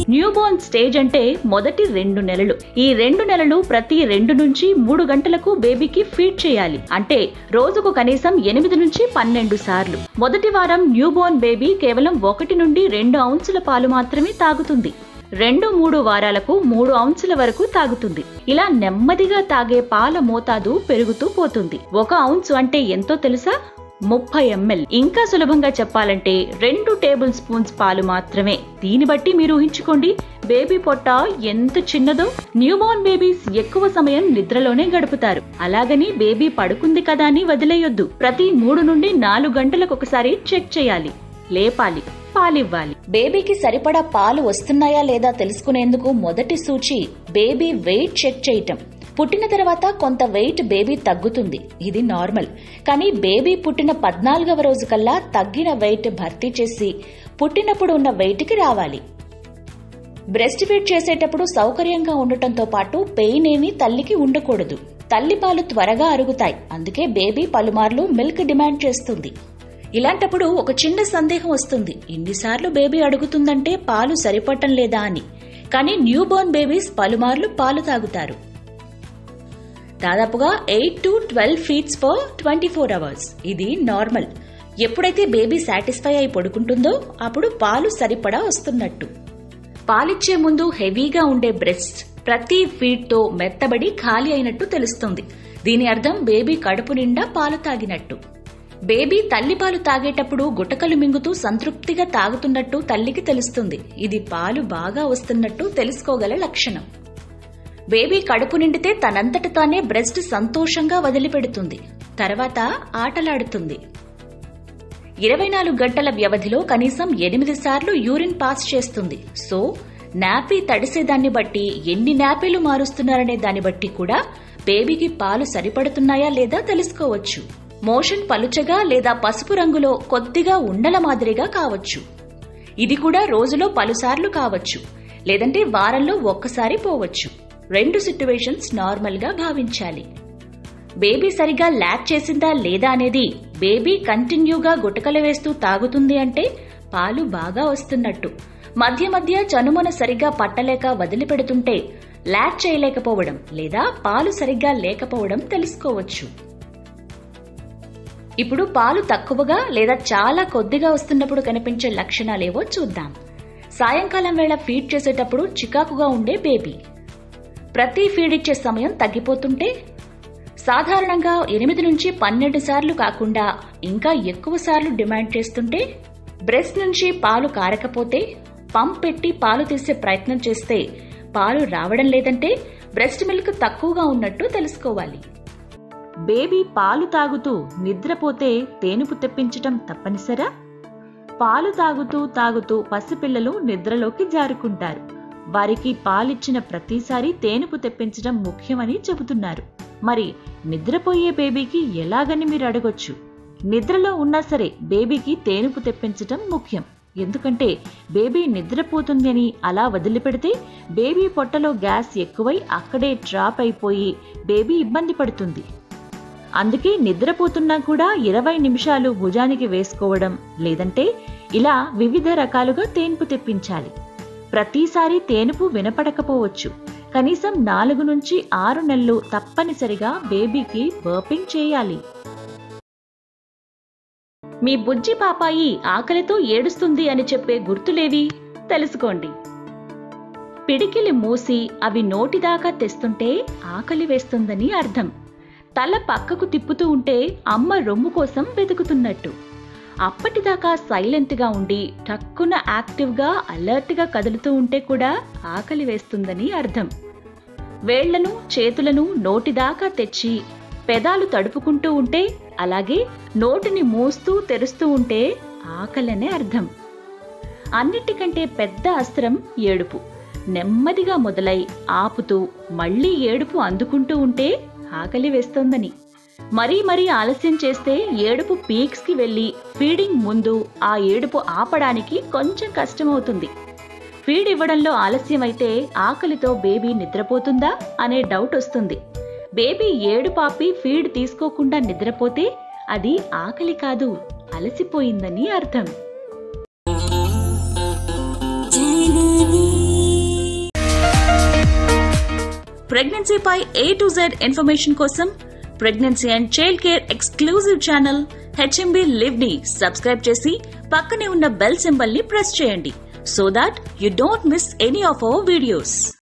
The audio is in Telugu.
న్యూ బోర్న్ స్టేజ్ అంటే మొదటి రెండు నెలలు ఈ రెండు నెలలు ప్రతి రెండు నుంచి మూడు గంటలకు బేబీకి ఫీడ్ చేయాలి అంటే రోజుకు కనీసం ఎనిమిది నుంచి పన్నెండు సార్లు మొదటి వారం న్యూ బోర్న్ బేబీ కేవలం ఒకటి నుండి రెండు ఔన్సుల పాలు మాత్రమే తాగుతుంది రెండు మూడు వారాలకు మూడు ఔన్సుల వరకు తాగుతుంది ఇలా నెమ్మదిగా తాగే పాల మోతాదు పెరుగుతూ పోతుంది ఒక ఔన్స్ అంటే ఎంతో తెలుసా ముప్పై ఎంఎల్ ఇంకా సులభంగా చెప్పాలంటే రెండు టేబుల్ స్పూన్స్ పాలు మాత్రమే దీన్ని బట్టి మీరు ఊహించుకోండి బేబీ పొట్ట ఎంత చిన్నదో న్యూబోర్న్ బేబీస్ ఎక్కువ సమయం నిద్రలోనే గడుపుతారు అలాగని బేబీ పడుకుంది కదా అని వదిలేయొద్దు ప్రతి మూడు నుండి నాలుగు గంటలకు ఒకసారి చెక్ చేయాలి లేపాలి పాలివ్వాలి బేబీకి సరిపడా పాలు వస్తున్నాయా లేదా తెలుసుకునేందుకు మొదటి సూచి బేబీ వెయిట్ చెక్ చేయటం పుట్టిన తర్వాత కొంత వెయిట్ బేబీ తగ్గుతుంది ఇది నార్మల్ కానీ బేబీ పుట్టిన పద్నాలుగవ రోజు కల్లా తగ్గిన వెయిట్ భర్తీ చేసి పుట్టినప్పుడు ఉన్న వెయిట్కి రావాలి బ్రెస్ట్ ఫీడ్ చేసేటప్పుడు సౌకర్యంగా ఉండటంతో పాటు పెయిన్ ఏమీ తల్లికి ఉండకూడదు తల్లిపాలు త్వరగా అరుగుతాయి అందుకే బేబీ పలుమార్లు మిల్క్ డిమాండ్ చేస్తుంది ఇలాంటప్పుడు ఒక చిన్న సందేహం వస్తుంది ఎన్నిసార్లు బేబీ అడుగుతుందంటే పాలు సరిపడటం లేదా అని కానీ న్యూ బోర్న్ బేబీస్ పలుమార్లు పాలు తాగుతారు దాదాపుగా eight to twelve feeds per twenty four hours ఇది నార్మల్ ఎప్పుడైతే బేబీ సాటిస్ఫై అయి పడుకుంటుందో అప్పుడు పాలు సరిపడా వస్తున్నట్టు పాలిచ్చే ముందు హెవీగా ఉండే బ్రెస్ట్ ప్రతి ఫీడ్ తో మెత్తబడి ఖాళీ అయినట్టు తెలుస్తుంది దీని అర్థం బేబీ కడుపు నిండా పాలు తాగినట్టు బేబీ తల్లిపాలు తాగేటప్పుడు గుటకలు మింగుతూ సంతృప్తిగా తాగుతున్నట్టు తల్లికి తెలుస్తుంది ఇది పాలు బాగా వస్తున్నట్టు తెలుసుకోగల లక్షణం బేబీ కడుపు నిండితే తనంతట తానే బ్రెస్ట్ సంతోషంగా వదిలిపెడుతుంది తర్వాత ఆటలాడుతుంది ఇరవై నాలుగు గంటల వ్యవధిలో కనీసం ఎనిమిది సార్లు యూరిన్ పాస్ చేస్తుంది సో నాపీ తడిసేదాన్ని బట్టి ఎన్ని నాపీలు మారుస్తున్నారనే దాన్ని బట్టి కూడా బేబీకి పాలు సరిపడుతున్నాయా లేదా తెలుసుకోవచ్చు మోషన్ పలుచగా లేదా పసుపు రంగులో కొద్దిగా ఉండల మాదిరిగా కావచ్చు ఇది కూడా రోజులో పలుసార్లు కావచ్చు లేదంటే వారంలో ఒక్కసారి పోవచ్చు రెండు సిట్యువేషన్స్ నార్మల్ గా భావించాలి బేబీ సరిగా ల్యాక్ చేసిందా లేదా అనేది బేబీ కంటిన్యూగా గుటకలు వేస్తూ తాగుతుంది అంటే పాలు బాగా వస్తున్నట్టు మధ్య మధ్య చనుమన సరిగా పట్టలేక వదిలిపెడుతుంటే ల్యాక్ చేయలేకపోవడం లేదా పాలు సరిగ్గా లేకపోవడం తెలుసుకోవచ్చు ఇప్పుడు పాలు తక్కువగా లేదా చాలా కొద్దిగా వస్తున్నప్పుడు కనిపించే లక్షణాలేవో చూద్దాం సాయంకాలం వేళ ఫీడ్ చేసేటప్పుడు చికాకుగా ఉండే బేబీ ప్రతి ఫీడ్ ఇచ్చే సమయం తగ్గిపోతుంటే సాధారణంగా ఎనిమిది నుంచి పన్నెండు సార్లు కాకుండా ఇంకా ఎక్కువ సార్లు డిమాండ్ చేస్తుంటే బ్రెస్ట్ నుంచి పాలు కారకపోతే పంప్ పెట్టి పాలు తీసే ప్రయత్నం చేస్తే పాలు రావడం లేదంటే బ్రెస్ట్ మిల్క్ తక్కువగా ఉన్నట్టు తెలుసుకోవాలి బేబీ పాలు తాగుతూ నిద్రపోతే తేనుపు తెప్పించటం తప్పనిసరా పాలు తాగుతూ తాగుతూ పసిపిల్లలు నిద్రలోకి జారుకుంటారు వారికి పాలిచ్చిన ప్రతిసారి తేనుపు తెప్పించడం ముఖ్యమని చెబుతున్నారు మరి నిద్రపోయే బేబీకి ఎలాగని మీరు అడగొచ్చు నిద్రలో ఉన్నా సరే బేబీకి తేనుపు తెప్పించటం ముఖ్యం ఎందుకంటే బేబీ నిద్రపోతుంది అని అలా వదిలిపెడితే బేబీ పొట్టలో గ్యాస్ ఎక్కువై అక్కడే డ్రాప్ అయిపోయి బేబీ ఇబ్బంది పడుతుంది అందుకే నిద్రపోతున్నా కూడా ఇరవై నిమిషాలు భుజానికి వేసుకోవడం లేదంటే ఇలా వివిధ రకాలుగా తేన్పు తెప్పించాలి ప్రతిసారి తేనుపు వినపడకపోవచ్చు కనీసం నాలుగు నుంచి ఆరు నెలలు తప్పనిసరిగా బేబీకి బర్పింగ్ చేయాలి మీ బుజ్జి పాపాయి ఆకలితో ఏడుస్తుంది అని చెప్పే గుర్తులేవి తెలుసుకోండి పిడికిలి మూసి అవి నోటిదాకా తెస్తుంటే ఆకలి వేస్తుందని అర్థం తల పక్కకు తిప్పుతూ ఉంటే అమ్మ రొమ్ము కోసం వెతుకుతున్నట్టు అప్పటిదాకా సైలెంట్గా ఉండి టక్కున యాక్టివ్గా అలర్ట్గా కదులుతూ ఉంటే కూడా ఆకలి వేస్తుందని అర్థం వేళ్లను చేతులను నోటిదాకా తెచ్చి పెదాలు తడుపుకుంటూ ఉంటే అలాగే నోటిని మూస్తూ తెరుస్తూ ఉంటే ఆకలనే అర్థం అన్నిటికంటే పెద్ద అస్త్రం ఏడుపు నెమ్మదిగా మొదలై ఆపుతూ మళ్ళీ ఏడుపు అందుకుంటూ ఉంటే ఆకలి వేస్తోందని మరీ మరీ ఆలస్యం చేస్తే ఏడుపు పీక్స్కి వెళ్ళి ఫీడింగ్ ముందు ఆ ఏడుపు ఆపడానికి కొంచెం కష్టమవుతుంది ఫీడ్ ఇవ్వడంలో ఆలస్యం అయితే ఆకలితో బేబీ నిద్రపోతుందా అనే డౌట్ వస్తుంది బేబీ ఏడు పాపి ఫీడ్ తీసుకోకుండా నిద్రపోతే అది ఆకలి కాదు అలసిపోయిందని అర్థం జననీ ప్రెగ్నెన్సీపై ఏ టు జెడ్ ఇన్ఫర్మేషన్ కోసం pregnancy and child care exclusive channel HMB live ని సబ్స్క్రైబ్ చేసి పక్కనే ఉన్న బెల్ సింబల్ ని ప్రెస్ చేయండి so that you don't miss any of our videos